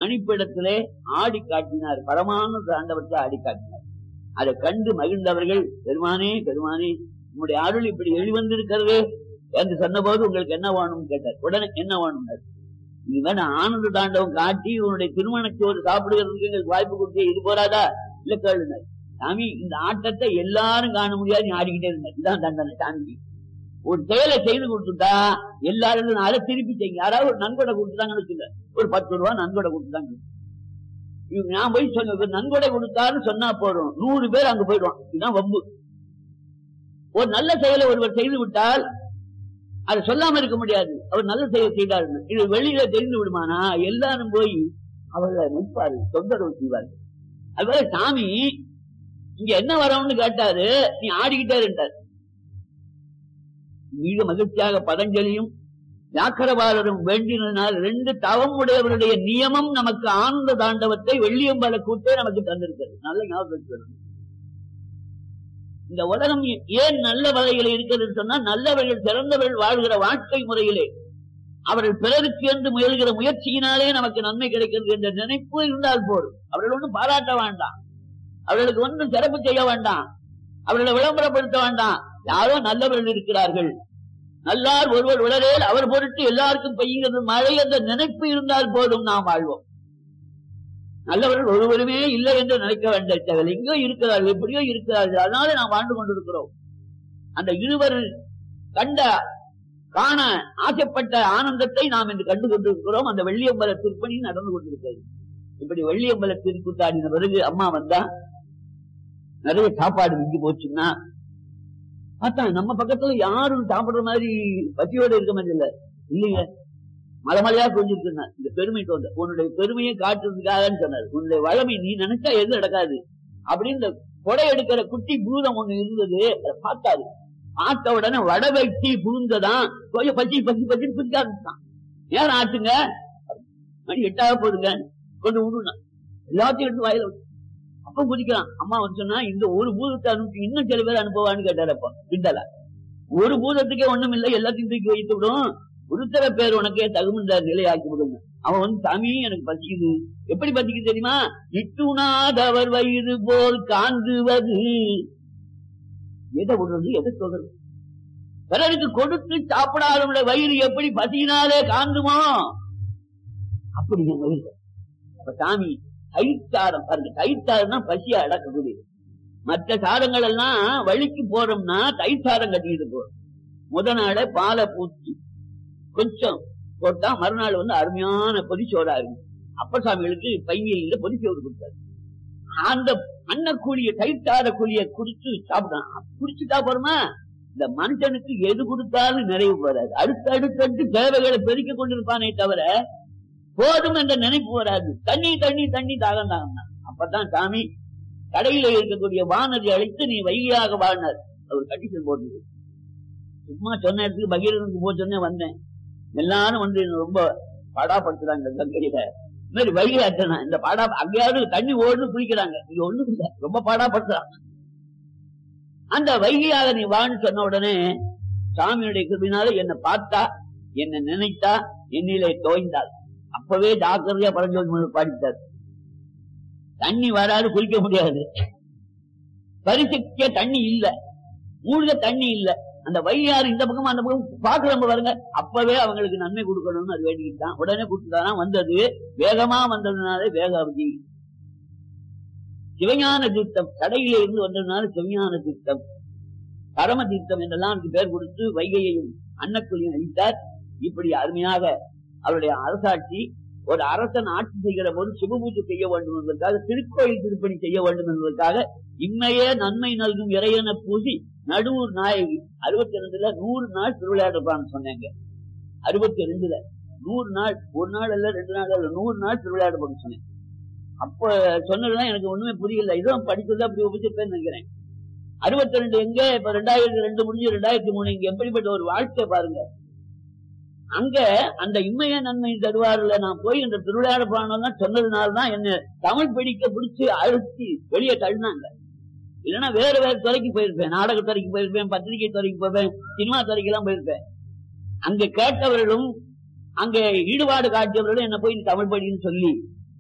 தனிப்பிடத்திலே ஆடி காட்டினார் பரமான தாண்டவத்தை ஆடி காட்டினார் அதை கண்டு மகிழ்ந்தவர்கள் பெருமானே பெருமானே உங்களுடைய அருள் இப்படி வெளிவந்திருக்கிறது என்று சொன்னபோது உங்களுக்கு என்ன வேணும்னு கேட்டார் உடனே என்ன வேணும் இது வேணும் ஆனந்த தாண்டவம் காட்டி உன்னுடைய திருமணச்சோறு சாப்பிடுறதுக்கு எங்களுக்கு வாய்ப்பு கொடுத்து இது போறாதா இல்ல கேளுனர் சாமி இந்த ஆட்டத்தை எல்லாரும் காண முடியாது நீ ஆடிக்கிட்டே இருந்தார் இதான் தண்டனை சாமி ஒரு செயலை செய்து கொடுத்துட்டா எல்லாரும் அதை திருப்பி செய்யுங்க யாராவது ஒரு நன்கொடை கொடுத்துட்டாங்கன்னு வச்சுங்க ஒரு பத்து ரூபா நன்கொடை கொடுத்துட்டாங்க இவங்க நான் போய் சொன்ன நன்கொடை கொடுத்தாருன்னு சொன்னா போதும் நூறு பேர் அங்க போயிடுவான் இதுதான் வம்பு ஒரு நல்ல செயலை ஒருவர் செய்து விட்டால் அதை சொல்லாம இருக்க முடியாது அவர் நல்ல செயல் செய்தார் இது வெளியில தெரிந்து விடுமானா எல்லாரும் போய் அவர்களை நிற்பாரு தொந்தரவு செய்வார் அதுபோல சாமி இங்க என்ன வரவும்னு கேட்டாரு நீ ஆடிக்கிட்டே இருந்தார் மிக மகிழ்ச்சியாக பதஞ்சலியும் வியாக்கரபாலரும் வேண்டினால் ரெண்டு தவம் உடையவருடைய நியமம் நமக்கு ஆனந்த தாண்டவத்தை வெள்ளியம்பல கூட்டே நமக்கு தந்திருக்கிறது நல்ல ஞாபகம் வச்சுக்கணும். இந்த உலகம் ஏன் நல்ல வகையில் இருக்கிறது சொன்னா நல்லவர்கள் சிறந்தவர்கள் வாழ்கிற வாழ்க்கை முறையிலே அவர்கள் பிறருக்கு என்று முயல்கிற முயற்சியினாலே நமக்கு நன்மை கிடைக்கிறது என்ற நினைப்பு இருந்தால் போதும் அவர்கள் ஒன்றும் பாராட்ட வேண்டாம் அவர்களுக்கு ஒன்றும் சிறப்பு செய்ய வேண்டாம் அவர்களை விளம்பரப்படுத்த வேண்டாம் யாரோ நல்லவர்கள் இருக்கிறார்கள் நல்லார் ஒருவர் உளரேல் அவர் பொருட்டு எல்லாருக்கும் பெய்கிறது மழை என்ற நினைப்பு இருந்தால் போதும் நாம் வாழ்வோம் நல்லவர்கள் ஒருவருமே இல்லை என்று நினைக்க வேண்டாம் எங்கோ இருக்கிறார்கள் எப்படியோ இருக்கிறார்கள் அதனால நாம் வாழ்ந்து கொண்டிருக்கிறோம் அந்த இருவர் கண்ட காண ஆசைப்பட்ட ஆனந்தத்தை நாம் இன்று கண்டு கொண்டிருக்கிறோம் அந்த வெள்ளியம்பல திருப்பணி நடந்து கொண்டிருக்கிறது இப்படி வெள்ளியம்பல திருக்கூத்தாடின பிறகு அம்மா வந்தா நிறைய சாப்பாடு மிஞ்சி போச்சுன்னா பார்த்தா நம்ம பக்கத்துல யாரும் சாப்பிடுற மாதிரி பசியோட இருக்க மாதிரி இல்ல இல்லைங்க மலை மலையா கொஞ்சிருக்குன்னா இந்த பெருமை தோன்ற உன்னுடைய பெருமையை காட்டுறதுக்காகன்னு சொன்னார் உன்னுடைய வளமை நீ நினைச்சா எது நடக்காது அப்படின்னு இந்த கொடை எடுக்கிற குட்டி பூதம் ஒண்ணு இருந்தது அதை பார்த்தாரு பார்த்த உடனே வட வெட்டி புகுந்ததான் கொஞ்சம் பசி பசி பசி பிடிக்க ஆரம்பிச்சான் ஏன் ஆட்டுங்க மணி எட்டாக போதுங்க கொண்டு விடுனா எல்லாத்தையும் எடுத்து வாயில விட்டு. அப்ப குதிக்கிறான் அம்மா வந்து சொன்னா இந்த ஒரு பூதத்தை அனுப்பி இன்னும் சில பேர் அனுப்புவான்னு கேட்டாரு அப்ப கிண்டல ஒரு பூதத்துக்கே ஒண்ணும் இல்லை எல்லாத்தையும் தூக்கி வைத்து விடும் உருத்தர பேர் உனக்கே தகுந்த நிலையாக்கி விடுங்க அவன் வந்து சாமி எனக்கு பசிக்குது எப்படி பசிக்குது தெரியுமா இட்டுணாதவர் வயிறு போல் காந்துவது எதை விடுறது எதை சொல்றது பிறருக்கு கொடுத்து சாப்பிடாதவங்கள வயிறு எப்படி பசியினாலே காந்துமோ அப்படி என் வயிறு அப்ப சாமி கைத்தாரம் பாருங்க கைத்தாரம்னா பசியை அடக்கக்கூடியது மற்ற சாதங்கள் எல்லாம் வழிக்கு போறோம்னா கைத்தாரம் கட்டிட்டு போறோம் முத நாளே பாலை பூச்சி கொஞ்சம் போட்டா மறுநாள் வந்து அருமையான பொதிச்சோறா இருக்கும் அப்பசாமிகளுக்கு பையில பொதிச்சோறு கொடுத்தாரு அந்த அன்னக்கூலிய கைத்தார கூலிய குடிச்சு சாப்பிடலாம் குடிச்சுட்டா போறோமா இந்த மனுஷனுக்கு எது கொடுத்தாலும் நிறைவு வராது அடுத்து அடுத்தடுத்து தேவைகளை பெருக்கிக் கொண்டிருப்பானே தவிர போதும் என்ற நினைப்பு வராது தண்ணி தண்ணி தண்ணி தாகம் தாகம் அப்பதான் சாமி கடையில இருக்கக்கூடிய வானதி அழைத்து நீ வைகையாக வாழ்னார் அவர் கண்டிஷன் போட்டது சும்மா சொன்ன இடத்துக்கு பகீரனுக்கு போ சொன்னே வந்தேன் எல்லாரும் வந்து என்னை ரொம்ப பாடாப்படுத்துறாங்க கங்கையில இந்த மாதிரி வைகை ஆற்றனா இந்த பாடா அங்கேயாவது தண்ணி ஓடுன்னு குளிக்கிறாங்க இது ஒண்ணும் இல்ல ரொம்ப பாடாப்படுத்துறாங்க அந்த வைகையாக நீ வான்னு சொன்ன உடனே சாமியுடைய கிருபினால என்னை பார்த்தா என்னை நினைத்தா என்னிலே தோய்ந்தாள் அப்பவே ஜாக்கிரதையா பரஞ்சோதி பாடித்தார் தண்ணி வராது குளிக்க முடியாது பரிசுக்க தண்ணி இல்ல மூழ்க தண்ணி இல்ல அந்த வையாறு இந்த பக்கம் அந்த பக்கம் பாக்குறவங்க பாருங்க அப்பவே அவங்களுக்கு நன்மை கொடுக்கணும்னு அது வேண்டிக்கிட்டான் உடனே கொடுத்துட்டானா வந்தது வேகமா வந்ததுனால வேகாவதி சிவஞான தீர்த்தம் கடையில இருந்து வந்ததுனால சிவஞான தீர்த்தம் பரம தீர்த்தம் என்றெல்லாம் அதுக்கு பேர் கொடுத்து வைகையையும் அன்னக்குழியும் அளித்தார் இப்படி அருமையாக அவருடைய அரசாட்சி ஒரு அரசன் ஆட்சி செய்கிற போது சிவபூஜை செய்ய வேண்டும் என்பதற்காக திருக்கோயில் திருப்பணி செய்ய வேண்டும் என்பதற்காக இம்மையே நன்மை நல்கும் இறையன பூசி நடுவூர் நாயகி அறுபத்தி ரெண்டுல நூறு நாள் திருவிளையாடுப்பான்னு சொன்னாங்க அறுபத்தி ரெண்டுல நூறு நாள் ஒரு நாள் அல்ல ரெண்டு நாள் அல்ல நூறு நாள் திருவிளையாடுப்பான்னு சொன்னேன் அப்ப சொன்னதுதான் எனக்கு ஒண்ணுமே புரியல இதுவும் படிச்சது அப்படி உபயோகிப்பேன்னு நினைக்கிறேன் அறுபத்தி ரெண்டு எங்க இப்ப ரெண்டாயிரத்தி ரெண்டு முடிஞ்சு ரெண்டாயிரத்தி மூணு இங்க எப்படிப்பட்ட ஒரு வாழ்க்கை பாருங்க அங்க அந்த இம்மைய நன்மை தருவாருல நான் போய் இந்த திருவிளையாட பாடம் சொன்னதுனாலதான் என்ன தமிழ் படிக்க பிடிச்சு அழுத்தி வெளியே தள்ளினாங்க இல்லைன்னா வேற வேற துறைக்கு போயிருப்பேன் நாடக துறைக்கு போயிருப்பேன் பத்திரிகை துறைக்கு போயிருப்பேன் சினிமா துறைக்கு எல்லாம் போயிருப்பேன் அங்க கேட்டவர்களும் அங்க ஈடுபாடு காட்டியவர்களும் என்ன போய் நீ தமிழ் படின்னு சொல்லி